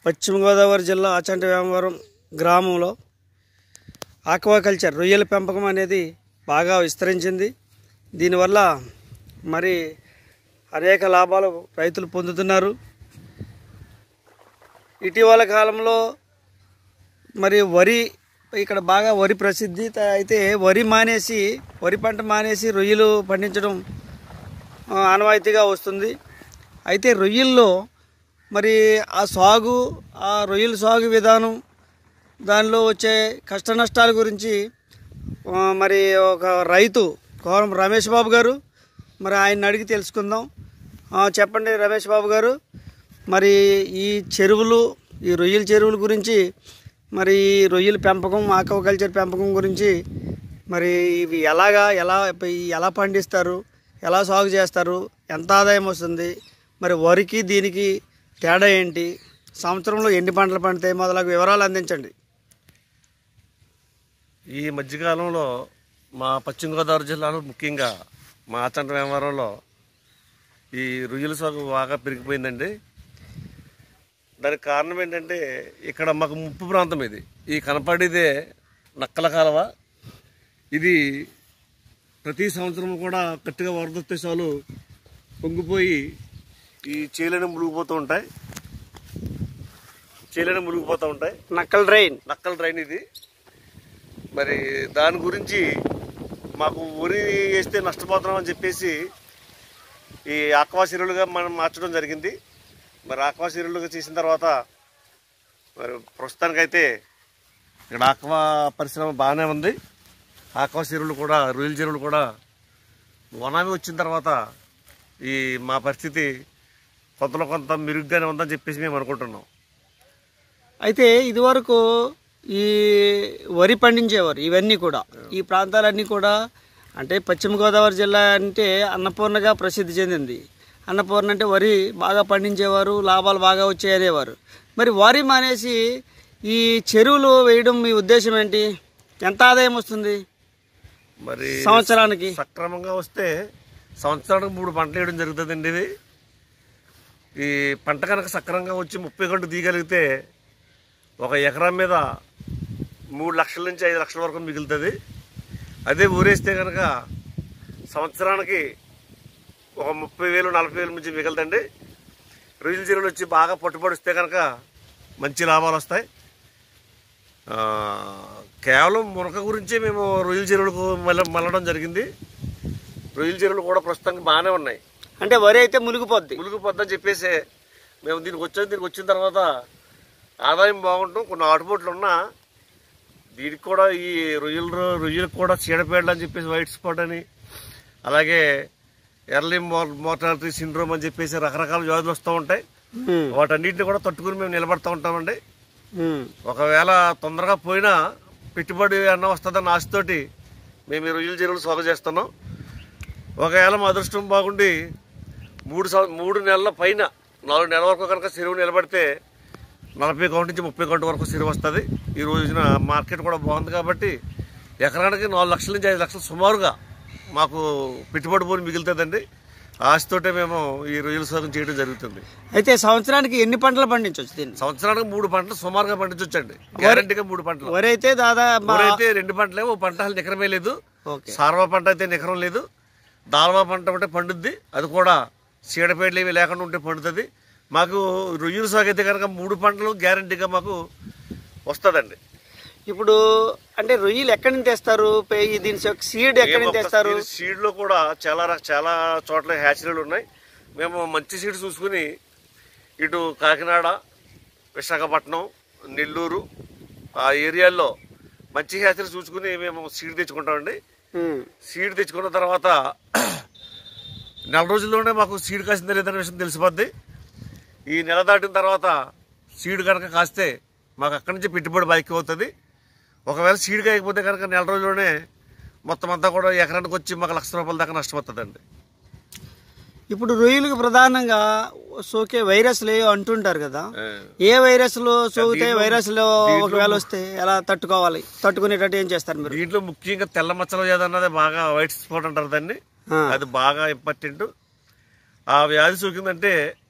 పశ్చిమ గోదావరి జిల్లా ఆచంట వేమవరం గ్రామంలో ఆక్వాకల్చర్ రొయ్యల పెంపకం అనేది బాగా విస్తరించింది దీనివల్ల మరి అనేక లాభాలు రైతులు పొందుతున్నారు ఇటీవల కాలంలో మరి వరి ఇక్కడ బాగా వరి ప్రసిద్ధి త- అయితే వరి మానేసి వరి పంట మానేసి రొయ్యలు పండించడం ఆ, ఆనవాయితీగా వస్తుంది అయితే రొయ్యల్లో మరి ఆ సాగు ఆ రొయ్యల సాగు విధానం దానిలో వచ్చే కష్ట నష్టాల గురించి ఆ, మరి ఒక రైతు కోరం రమేష్ బాబు గారు మరి ఆయన అడిగి తెలుసుకుందాం ఆ, చెప్పండి రమేష్ బాబు గారు మరి ఈ చెరువులు ఈ రొయ్యల చెరువుల గురించి మరి ఈ రొయ్యల పెంపకం ఆక్వాకల్చర్ పెంపకం గురించి మరి ఇవి ఎలాగా ఎలా ఈ ఎలా పండిస్తారు ఎలా సాగు చేస్తారు ఎంత ఆదాయం వస్తుంది మరి వరికి దీనికి తేడా ఏంటి సంవత్సరంలో ఎన్ని పంటలు పండుతాయి మొదలగు వివరాలు అందించండి ఈ మధ్యకాలంలో మా పశ్చిమ గోదావరి జిల్లాలో ముఖ్యంగా మా ఆచంట వ్యవహారంలో ఈ రొయ్యల సాగు బాగా పెరిగిపోయిందండి దానికి కారణం ఏంటంటే ఇక్కడ మాకు ముప్పు ప్రాంతం ఇది ఈ కనపడేదే నక్కల కాలువ ఇది ప్రతి సంవత్సరం కూడా గట్టిగా వరదొస్తే చాలు పొంగిపోయి ఈ చేలను మునిగిపోతూ ఉంటాయి చేలను మునిగిపోతూ ఉంటాయి నక్కల్ డ్రైన్ నక్కల డ్రైన్ ఇది మరి దాని గురించి మాకు వరి వేస్తే నష్టపోతున్నాం అని చెప్పేసి ఈ ఆక్వా సిరులుగా మనం మార్చడం జరిగింది మరి ఆక్వా సిరులుగా చేసిన తర్వాత మరి ప్రస్తుతానికైతే ఇక్కడ ఆక్వా పరిశ్రమ బాగానే ఉంది ఆక్వా చెరువులు కూడా రొయ్యల చెరువులు కూడా వనామి వచ్చిన తర్వాత ఈ మా పరిస్థితి కొంతలో కొంత మెరుగ్గానే ఉందని చెప్పేసి మేము అనుకుంటున్నాం అయితే ఇదివరకు ఈ వరి పండించేవారు ఇవన్నీ కూడా ఈ ప్రాంతాలన్నీ కూడా అంటే పశ్చిమ గోదావరి జిల్లా అంటే అన్నపూర్ణగా ప్రసిద్ధి చెందింది అన్నపూర్ణ అంటే వరి బాగా పండించేవారు లాభాలు బాగా వచ్చాయనేవారు మరి వరి మానేసి ఈ చెరువులు వేయడం మీ ఉద్దేశం ఏంటి ఎంత ఆదాయం వస్తుంది మరి సంవత్సరానికి సక్రమంగా వస్తే సంవత్సరానికి మూడు పంటలు వేయడం జరుగుతుందండి ఇది ఈ పంట కనుక సక్రమంగా వచ్చి ముప్పై గంటలు తీయగలిగితే ఒక ఎకరం మీద మూడు లక్షల నుంచి ఐదు లక్షల వరకు మిగులుతుంది అదే ఊరేస్తే కనుక సంవత్సరానికి ఒక ముప్పై వేలు నలభై వేలు నుంచి మిగులుతండి రొయ్యల చెరువులు వచ్చి బాగా పట్టుబడిస్తే కనుక మంచి లాభాలు వస్తాయి ఆ, కేవలం మునక గురించే మేము రొయ్యల చెరువులకు మళ్ళ మళ్ళడం జరిగింది రొయ్యల చెరువులు కూడా ప్రస్తుతానికి బాగానే ఉన్నాయి అంటే వరి అయితే మునిగిపోద్ది మునిగిపోద్దని చెప్పేసి మేము దీనికి వచ్చాం దీనికి వచ్చిన తర్వాత ఆదాయం బాగుంటాం కొన్ని ఆటుపోట్లు ఉన్నా దీనికి కూడా ఈ రొయ్యలు రొయ్యలకు కూడా చీడపేడలు అని చెప్పేసి వైట్ స్పాట్ అని అలాగే ఎర్లీ మోర్ మోర్టాలిటీ సిండ్రోమ్ అని చెప్పేసి రకరకాల వ్యాధులు వస్తూ ఉంటాయి ఉమ్, వాటన్నిటిని కూడా తట్టుకుని మేము నిలబడతా ఉంటామండి ఉమ్. ఒకవేళ తొందరగా పోయినా పెట్టుబడి అన్న వస్తుందన్న ఆశతోటి మేము ఈ రొయ్యల చెరువులు సాగు చేస్తున్నాం ఒకవేళ మా అదృష్టం బాగుండి మూడు సంవ మూడు నెలల పైన నాలుగు నెలల వరకు కనుక చెరువు నిలబడితే నలభై కౌంట్ నుంచి ముప్పై కౌంట్ వరకు చెరువు వస్తుంది ఈ రోజున మార్కెట్ కూడా బాగుంది కాబట్టి ఎకరానికి నాలుగు లక్షల నుంచి ఐదు లక్షలు సుమారుగా మాకు పెట్టుబడి పోని మిగులుతుందండి ఆశతోటే మేము ఈ రొయ్యల సాగు చేయడం జరుగుతుంది అయితే సంవత్సరానికి ఎన్ని పంటలు పండించవచ్చు దీన్ని సంవత్సరానికి మూడు పంటలు సుమారుగా పండించవచ్చండి గ్యారంటీగా మూడు పంటలు వరి అయితే దాదాపు ఊరైతే రెండు పంటలే ఓ పంట అసలు నికరమే లేదు ఓకే సార్వా పంట అయితే నికరం లేదు దాల్వా పంట ఉంటే పండుద్ది అది కూడా చీడపేటలు ఇవి లేకుండా ఉంటే పండుతుంది మాకు రొయ్యలు సాగు అయితే కనుక మూడు పంటలు గ్యారంటీగా మాకు వస్తుందండి ఇప్పుడు అంటే రొయ్యలు ఎక్కడి నుంచి తెస్తారు పే- ఈ దీని సీడ్ ఎక్కడి నుంచి తెస్తారు సీడ్ లో కూడా చాలా రక- చాలా చోట్ల హ్యాచరీలు ఉన్నాయి మేము మంచి సీడ్ చూసుకుని ఇటు కాకినాడ విశాఖపట్నం నెల్లూరు ఆ ఏరియాల్లో మంచి హ్యాచరీ చూసుకుని మేము సీడ్ తెచ్చుకుంటామండి ఉమ్, సీడ్ తెచ్చుకున్న తర్వాత నెల రోజుల్లోనే మాకు సీడ్ కాసిందా లేదనే విషయం తెలిసిపోద్ది ఈ నెల దాటిన తర్వాత సీడ్ కనుక కాస్తే మాకు అక్కడి నుంచి పెట్టుబడి బాకీ అవుతుంది ఒకవేళ సీడ్ కాయకపోతే కనుక నెల రోజుల్లోనే మొత్తం అంతా కూడా ఎకరానికి వచ్చి మాకు లక్ష రూపాయల దాకా నష్టపోతుందండి ఇప్పుడు రొయ్యలకు ప్రధానంగా సోకే వైరస్లు ఏవో అంటుంటారు కదా ఆ, ఏ వైరస్లు సోకితే దీంట్లో- వైరస్లు దీంట్లో- ఒకవేళ వస్తే ఎలా తట్టుకోవాలి తట్టుకునేటట్టు ఏం చేస్తారు మీరు దీంట్లో ముఖ్యంగా తెల్ల మచ్చల వ్యాధి అన్నది బాగా వైట్ స్పాట్ అంటారు దాన్ని ఆ, అది బాగా ఇంపార్టెంట్ ఆ వ్యాధి సోకిందంటే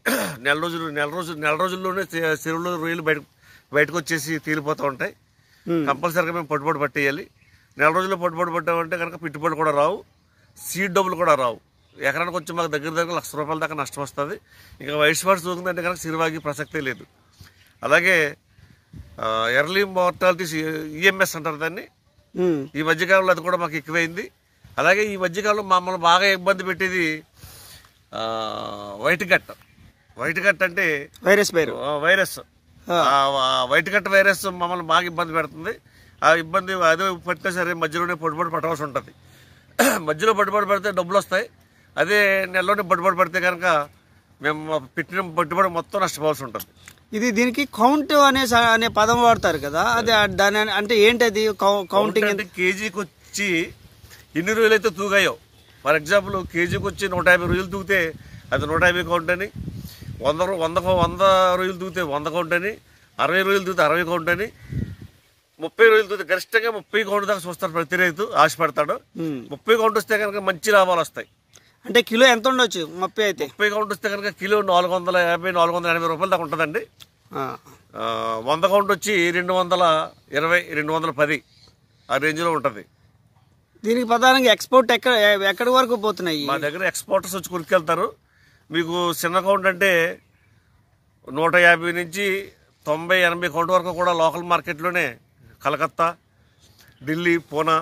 నెల రోజులు నెల రోజులు నెల రోజుల్లోనే చె- చెరువులో రొయ్యలు బయట బయటకు వచ్చేసి తేలిపోతూ ఉంటాయి ఉమ్. కంపల్సరీగా మేము పట్టుబడి పట్టేయాలి నెల రోజుల్లో పట్టుబడి పట్టామంటే కనుక పెట్టుబడి కూడా రావు సీడ్ డబ్బులు కూడా రావు ఎకరానికి వచ్చి మాకు దగ్గర దగ్గర లక్ష రూపాయల దాకా నష్టం వస్తుంది ఇంకా వైట్ స్పాట్ సోకిందంటే కనుక సిరివాగి ప్రసక్తే లేదు అలాగే ఎర్లీ మార్టాలిటీస్ ఈఎంఎస్ అంటారు దాన్ని ఉమ్. ఈ మధ్యకాలంలో అది కూడా మాకు ఎక్కువైంది అలాగే ఈ మధ్యకాలంలో మమ్మల్ని బాగా ఇబ్బంది పెట్టేది ఆ, వైట్ గట్ వైట్ గట్ అంటే వైరస్ పేరు ఆ, వైరస్ ఆ. ఆ, ఆ వైట్ గట్ వైరస్ మమ్మల్ని బాగా ఇబ్బంది పెడుతుంది ఆ ఇబ్బంది అదే పట్టినా సరే మధ్యలోనే పట్టుబడి పట్టవలసి ఉంటుంది మధ్యలో పట్టుబడి పెడితే డబ్బులు వస్తాయి అదే నెలలోనే పట్టుబడి పడితే కనుక మేము పెట్టిన పట్టుబడి మొత్తం నష్టపోవాల్సి ఉంటుంది ఇది దీనికి కౌంట్ అనే స- అనే పదం వాడతారు కదా అది ఆ- దాని అన- అంటే ఏంటది కౌ- కౌంటింగ్ అంటే కేజీకి వచ్చి ఎన్ని రోజులు అయితే తూగాయో ఫర్ ఎగ్జాంపుల్ కేజీకి వచ్చి నూట యాభై రోజులు తూగితే అది నూట యాభై కౌంట్ అని వంద రో- వంద కౌ- వంద రోజులు తూగితే వంద కౌంట్ అని అరవై రోజులు తూగితే అరవై కౌంట్ అని ముప్పై రోజులు తూగితే గరిష్టంగా ముప్పై కౌంట్ దాకా చూస్తారు ప్రతి రైతు ఆశపడతాడు ఉమ్. ముప్పై కౌంట్ వస్తే కనుక మంచి లాభాలు వస్తాయి అంటే కిలో ఎంత ఉండొచ్చు ముప్పై అయితే ముప్పై కౌంట్ వస్తే కనుక కిలో నాలుగు వందల యాభై నాలుగు వందల ఎనభై రూపాయల దాకా ఉంటుందండి ఆ. ఆ, వంద కౌంట్ వచ్చి రెండు వందల ఇరవై రెండు వందల పది ఆ రేంజ్లో ఉంటుంది దీనికి ప్రధానంగా ఎక్స్పోర్ట్ ఎక్కడ ఎక్కడి వరకు పోతున్నాయి మా దగ్గర ఎక్స్పోర్టర్స్ వచ్చి కొనుక్కెళ్తారు మీకు చిన్న కౌంట్ అంటే నూట యాభై నుంచి తొంభై ఎనభై కౌంట్ వరకు కూడా లోకల్ మార్కెట్లోనే కలకత్తా ఢిల్లీ పూనా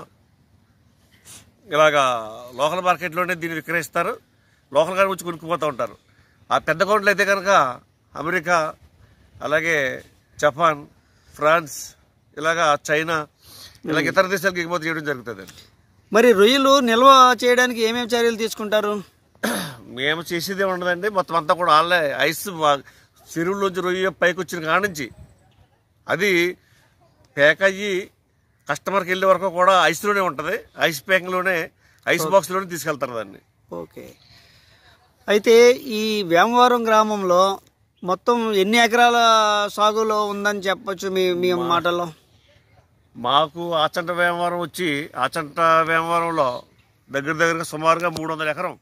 ఇలాగా లోకల్ మార్కెట్లోనే దీన్ని విక్రయిస్తారు లోకల్ గారు వచ్చి కొనుక్కుపోతూ ఉంటారు ఆ పెద్ద కౌంట్లు అయితే కనుక అమెరికా అలాగే జపాన్ ఫ్రాన్స్ ఇలాగా చైనా ఇలాగ ఇతర దేశాలకు ఎగుమతి చేయడం జరుగుతుంది మరి రొయ్యలు నిల్వ చేయడానికి ఏమేమి చర్యలు తీసుకుంటారు మేము చేసేదే ఉండదండి మొత్తం అంతా కూడా ఆన్లై ఐస్ మా- చెరువులోంచి రొయ్య పైకి వచ్చిన కాడ నుంచి అది ప్యాక్ అయ్యి కస్టమర్కి వెళ్ళే వరకు కూడా ఐస్లోనే ఉంటుంది ఐస్ ప్యాక్లోనే ఐస్ బాక్స్లోనే తీసుకెళ్తారు దాన్ని ఓకే అయితే ఈ వేమవరం గ్రామంలో మొత్తం ఎన్ని ఎకరాల సాగులో ఉందని చెప్పొచ్చు మీ మీ మాటల్లో మాకు ఆచంట వేమవరం వచ్చి ఆచంట వేమవరంలో దగ్గర దగ్గరగా సుమారుగా మూడు వందల ఎకరం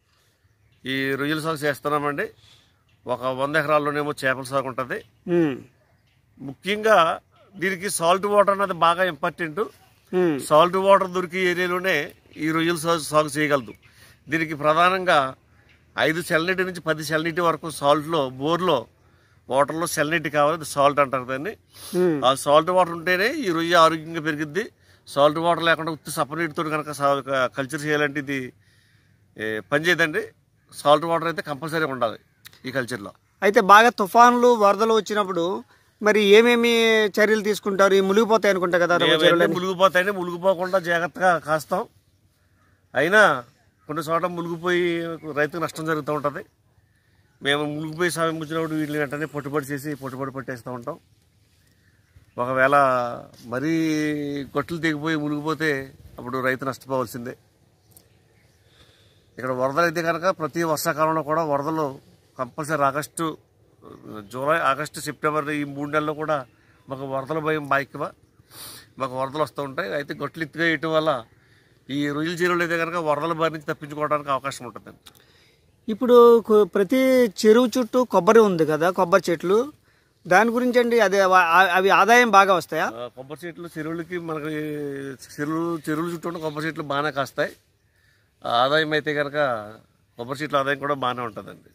ఈ రొయ్యల సాగు చేస్తున్నామండి ఒక వంద ఎకరాల్లోనేమో చేపల సాగు ఉంటుంది ఉమ్. ముఖ్యంగా దీనికి సాల్ట్ వాటర్ అనేది బాగా ఇంపార్టెంట్ ఉమ్. సాల్ట్ వాటర్ దొరికే ఏరియాలోనే ఈ రొయ్యలు సాగు సాగు చేయగలదు దీనికి ప్రధానంగా ఐదు సెల్నీటి నుంచి పది సెల్నీటి వరకు సాల్ట్లో బోర్లో వాటర్లో సెల్నీటి కావాలి అది సాల్ట్ అంటారు దాన్ని ఉమ్. ఆ సాల్ట్ వాటర్ ఉంటేనే ఈ రొయ్య ఆరోగ్యంగా పెరిగిద్ది సాల్ట్ వాటర్ లేకుండా ఉత్తి సపరేట్తో కనుక సా- కల్చర్ చేయాలంటే ఇది ఏ, పనిచేయదండి సాల్ట్ వాటర్ అయితే కంపల్సరీ ఉండాలి ఈ కల్చర్లో అయితే బాగా తుఫాన్లు వరదలు వచ్చినప్పుడు మరి ఏమేమి చర్యలు తీసుకుంటారు ఈ మునిగిపోతాయి అనుకుంటా కదా మేమైతే చెరువులన్నీ. మునిగిపోతాయని మునిగిపోకుండా జాగ్రత్తగా కాస్తాం అయినా కొన్ని చోట్ల మునిగిపోయి రైతుకు నష్టం జరుగుతూ ఉంటుంది మేము మునిగిపోయి సమయం వచ్చినప్పుడు వీటిని వెంటనే పట్టుబడి చేసి పట్టుబడి పట్టేస్తూ ఉంటాం ఒకవేళ మరీ గొట్లు తెగిపోయి మునిగిపోతే అప్పుడు రైతు నష్టపోవాల్సిందే ఇక్కడ వరదలు అయితే కనుక ప్రతి వర్షాకాలంలో కూడా వరదలు compulsory August July August September ఈ మూడు నెలల్లో కూడా మాకు వరదల భయం బాగా ఎక్కువ మాకు వరదలు వస్తూ ఉంటాయి అయితే గొట్లు ఎత్తుగా వేయటం వల్ల ఈ రొయ్యల చెరువులు అయితే కనుక వరదల బారి నుంచి తప్పించుకోవడానికి అవకాశం ఉంటుందండి ఇప్పుడు కు- ప్రతి చెరువు చుట్టూ కొబ్బరి ఉంది కదా కొబ్బరి చెట్లు దాని గురించి అండి అదే వా- ఆ- అవి ఆదాయం బాగా వస్తాయా ఆ, కొబ్బరి చెట్లు చెరువులకి మనకి చెరువులు చెరువుల చుట్టూ ఉన్న కొబ్బరి చెట్లు బాగానే కాస్తాయి ఆ ఆదాయం అయితే కనుక కొబ్బరి చెట్ల ఆదాయం కూడా బాగానే ఉంటుందండి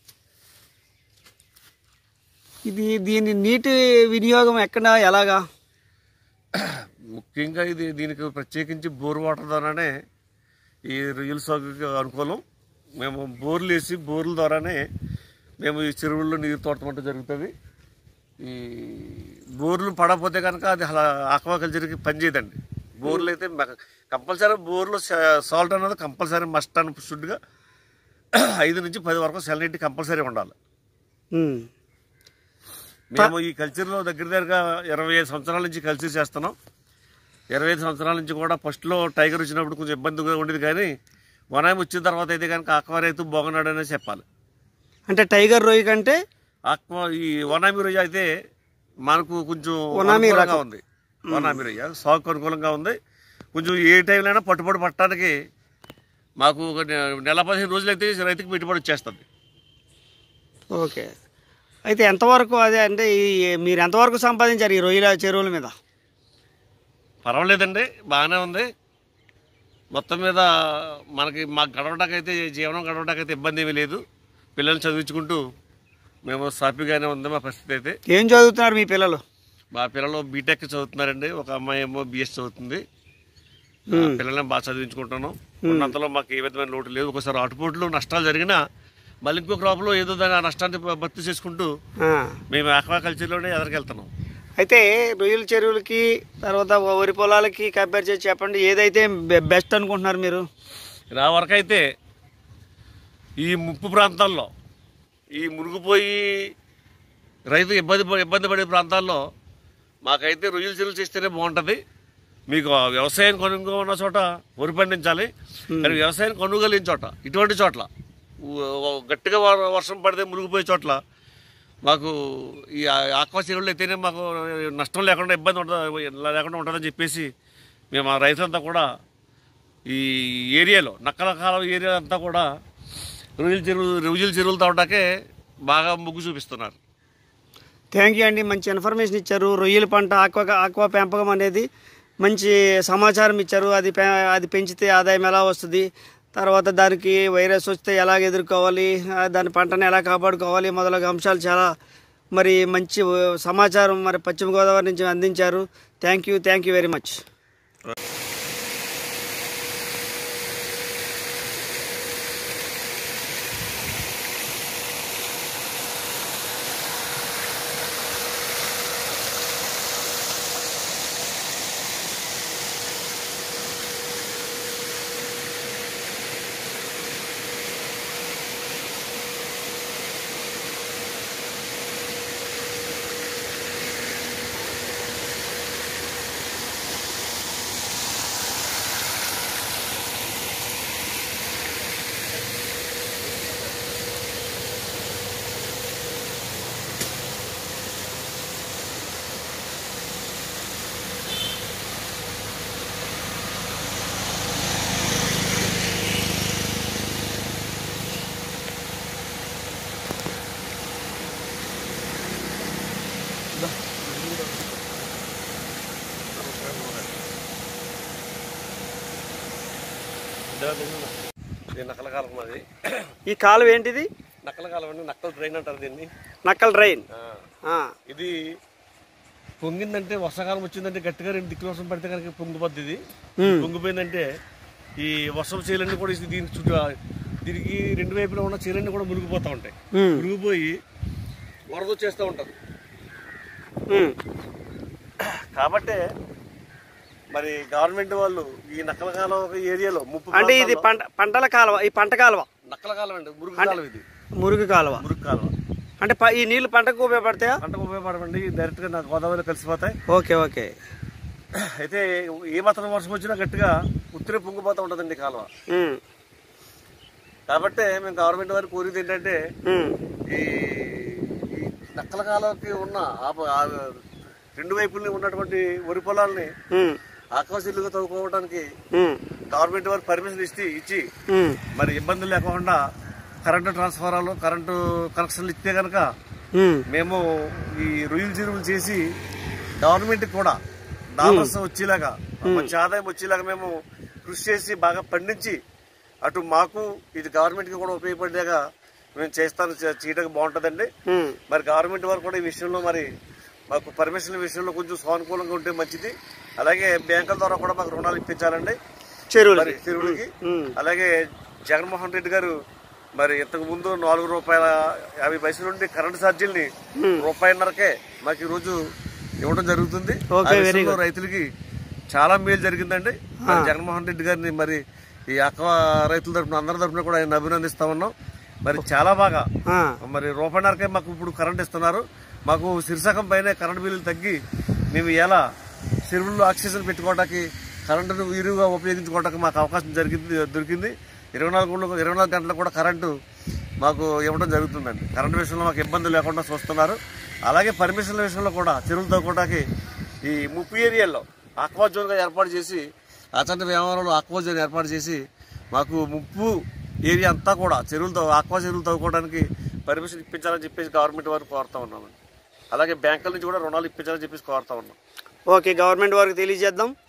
ఇది దీని నీటి వినియోగం ఎక్కడ ఎలాగా ముఖ్యంగా ఇది దీనికి ప్రత్యేకించి బోర్ వాటర్ ద్వారానే ఈ రొయ్యల సాగుకి అనుకూలం మేము బోర్లు వేసి బోర్ల ద్వారానే మేము ఈ చెరువుల్లో నీరు తోటమంటూ జరుగుతుంది ఈ బోర్లు పడకపోతే కనుక అది ఆక్వాకల్చర్కి పనిచేయదండి బోర్లు అయితే కంపల్సరీ బోర్లో సాల్ట్ అనేది కంపల్సరీ మస్ట్ అని షుడ్గా ఐదు నుంచి పది వరకు సెలనీటి కంపల్సరీ ఉండాలి ఉమ్. మేము ఈ కల్చర్లో దగ్గర దగ్గరగా ఇరవై ఐదు సంవత్సరాల నుంచి కల్చర్ చేస్తున్నాం ఇరవై ఐదు సంవత్సరాల నుంచి కూడా ఫస్ట్లో టైగర్ వచ్చినప్పుడు కొంచెం ఇబ్బందిగా ఉండేది కానీ వనాయం వచ్చిన తర్వాత అయితే కనుక ఆక్వా రైతు బాగున్నాడు అనేది చెప్పాలి అంటే టైగర్ రొయ్య కంటే ఆక్వా ఈ వనామి రొయ్య అయితే మనకు కొంచెం వనామి అనుకూలంగా రకం. ఉంది వనామి రొయ్య సాగుకు అనుకూలంగా ఉంది కొంచెం ఏ టైంలో అయినా పట్టుబడి పట్టడానికి మాకు ఒక నె- నెల పదిహేను రోజులైతే రైతుకి పెట్టుబడి వచ్చేస్తుంది ఓకే అయితే ఎంతవరకు అదే అంటే ఈ మీరు ఎంతవరకు సంపాదించారు ఈ రొయ్యల చెరువుల మీద పర్వాలేదండి బాగానే ఉంది మొత్తం మీద మనకి మాకు గడవడాకైతే జీవనం గడవడాకైతే ఇబ్బంది ఏమీ లేదు పిల్లల్ని చదివించుకుంటూ మేము సాఫీగానే ఉంది మా పరిస్థితి అయితే ఏం చదువుతున్నారు మీ పిల్లలు మా పిల్లలు బీటెక్ చదువుతున్నారండి ఒక అమ్మాయి ఏమో బీఎస్ చదువుతుంది ఆ మ్మ్. పిల్లల్ని బాగా చదివించుకుంటున్నాం ఉన్నంతలో మాకు ఏ విధమైన లోటు లేదు ఒకసారి అటుపోట్లు నష్టాలు జరిగినా మళ్ళీ ఇంకో క్రాప్లో ఏదో దాని ఆ నష్టాన్ని భర్తీ చేసుకుంటూ ఆ. మేము ఆక్వాకల్చర్లోనే ఎదరికెళ్తున్నాం అయితే రొయ్యల చెరువులకి తర్వాత వరి పొలాలకి కంపేర్ చేసి చెప్పండి ఏదైతే బె- బెస్ట్ అనుకుంటున్నారు మీరు నా వరకైతే ఈ ముప్పు ప్రాంతాల్లో ఈ మునిగిపోయి రైతు ఇబ్బంది ప- ఇబ్బంది పడే ప్రాంతాల్లో మాకైతే రొయ్యలు చెరువులు చేస్తేనే బాగుంటుంది మీకు ఆ వ్యవసాయం కొనుగోలు ఉన్న చోట వరి పండించాలి కానీ వ్యవసాయం కొనుగోలు లేని చోట ఇటువంటి చోట్ల ఊ- ఊ- గట్టిగా వ- వర్షం పడితే మునిగిపోయే చోట్ల మాకు ఈ ఆ- ఆక్వా చెరువులు అయితేనే మాకు నష్టం లేకుండా ఇబ్బంది ఉంటుంది లేకుండా ఉంటుందని చెప్పేసి మేము ఆ రైతులంతా కూడా ఈ ఏరియాలో నక్కల కాలం ఏరియా అంతా కూడా రొయ్యల చెరువులు రొయ్యల చెరువులు తవ్వటాకే బాగా మొగ్గు చూపిస్తున్నారు థ్యాంక్ యూ అండి మంచి ఇన్ఫర్మేషన్ ఇచ్చారు రొయ్యల పంట ఆక్వా ఆక్వా పెంపకం అనేది మంచి సమాచారం ఇచ్చారు అది పె అది పెంచితే ఆదాయం ఎలా వస్తుంది తర్వాత దానికి వైరస్ వస్తే ఎలా ఎదుర్కోవాలి ఆ, దాని పంటను ఎలా కాపాడుకోవాలి మొదలగు అంశాలు చాలా మరి మంచి ఆ, సమాచారం మరి పశ్చిమ గోదావరి నుంచి అందించారు thank you thank you very much ఇది నక్కల కాలం అది ఈ కాలువ ఏంటిది నక్కల కాలం అంటే నక్కల ట్రైన్ అంటారు దీన్ని నక్కల్ డ్రైన్ ఆ, ఆ, ఇది పొంగిందంటే వర్షాకాలం వచ్చిందంటే గట్టిగా రెండు దిక్కుల వర్షం పడితే కనుక పొంగిపోద్ది ఇది మ్మ్. పొంగిపోయిందంటే ఈ వర్షం చేలన్నీ కూడా ఇది దీనికి చుట్టూ దీనికి రెండు వైపులా ఉన్న చేలన్నీ కూడా మునిగిపోతూ ఉంటాయి మ్మ్. మునిగిపోయి వరద వచ్చేస్తూ ఉంటారు ఉమ్. కాబట్టే మరి గవర్నమెంట్ వాళ్ళు ఈ నక్కల కాలం ఒక ఏరియాలో ముప్పు అంటే ఇది ప్రాంతాల్లో- పంట పంటల కాలువ ఈ పంట కాలువ నక్కల కాలం అండి మురుగు కాలం ఇది మురుగు కాలువ మురుగు కాలం అంటే ప- ఈ నీళ్లు పంటకు ఉపయోగపడతాయా పంటకు ఉపయోగపడమండి డైరెక్ట్ గా నాకు గోదావరిలో కలిసిపోతాయి ఓకే ఓకే అయితే ఏ మాత్రం వర్షం వచ్చినా గట్టిగా ఉత్తిరే పొంగిపోతూ ఉంటుందండి కాలువ ఉమ్. కాబట్టి మేము గవర్నమెంట్ వారికి కోరేది ఏంటంటే ఉమ్. ఈ ఈ నక్కల కాలంకి ఉన్న ఆ- ఆ రెండు వైపుల్ని ఉన్నటువంటి వరి పొలాల్ని ఉమ్. ఆకాశీలుగా తవ్వుకోవడానికి ఉమ్. గవర్నమెంట్ వారికి పర్మిషన్ ఇచ్చి ఇచ్చి ఉమ్. మరి ఇబ్బందులు లేకుండా కరెంటు ట్రాన్స్ఫారాలు కరెంటు కనెక్షన్లు ఇస్తే కనుక ఉమ్. మేము ఈ రొయ్యలు చెరువులు చేసి గవర్నమెంట్ కూడా డాలర్స్ వచ్చేలాగా మంచి ఆదాయం వచ్చేలాగా మేము కృషి చేసి బాగా పండించి అటు మాకు ఇది గవర్నమెంట్కి కూడా ఉపయోగపడేలాగా మేము చేస్తాను చే- చేయడానికి బాగుంటుందండి ఉమ్. మరి గవర్నమెంట్ వారు కూడా ఈ విషయంలో మరి మాకు పర్మిషన్ విషయంలో కొంచెం సానుకూలంగా ఉంటే మంచిది అలాగే బ్యాంకుల ద్వారా కూడా మాకు రుణాలు ఇప్పించాలండి చెరువులు మరి చెరువులకి ఉమ్. అలాగే జగన్మోహన్ రెడ్డి గారు మరి ఇంతకు ముందు నాలుగు రూపాయల యాభై పైసల నుండి కరెంటు ఛార్జీల్ని రూపాయిన్నరకే మాకు ఈ రోజు ఇవ్వడం జరుగుతుంది Okay, ఆ very విషయంలో రైతులకి చాలా మేలు జరిగిందండి మరి జగన్మోహన్ రెడ్డి గారిని మరి ఈ అక్క రైతుల తరపున అందరి తరపున కూడా ఆయన అభినందిస్తా ఉన్నాం మరి చాలా బాగా ఆ. మరి రూపాయిన్నరకే మాకు ఇప్పుడు కరెంట్ ఇస్తున్నారు మాకు శిరసకం పైన కరెంట్ బిల్లులు తగ్గి మేము ఎలా చెరువుల్లో ఆక్సిజన్ పెట్టుకోవడానికి కరెంటును వీరుగా ఉపయోగించుకోవడానికి మాకు అవకాశం జరిగింది దొరికింది ఇరవై నాలుగు గంటలు ఇరవై నాలుగు గంటలు కూడా కరెంటు మాకు ఇవ్వడం జరుగుతుందండి కరెంటు విషయంలో మాకు ఇబ్బంది లేకుండా చూస్తున్నారు అలాగే పర్మిషన్ల విషయంలో కూడా చెరువులు తవ్వుకోవడానికి ఈ ముప్పు ఏరియాల్లో ఆక్వా జోన్గా ఏర్పాటు చేసి అచంట వ్యవహారంలో ఆక్వా జోన్ ఏర్పాటు చేసి మాకు ముప్పు ఏరియా అంతా కూడా చెరువులు తవ్వు ఆక్వా చెరువులు తవ్వుకోవడానికి పర్మిషన్ ఇప్పించాలని చెప్పేసి గవర్నమెంట్ వారు కోరుతా ఉన్నామండి అలాగే బ్యాంకుల నుంచి కూడా రుణాలు ఇప్పించాలని చెప్పేసి కోరుతా ఉన్నాం ఓకే గవర్నమెంట్ వారికి తెలియజేద్దాం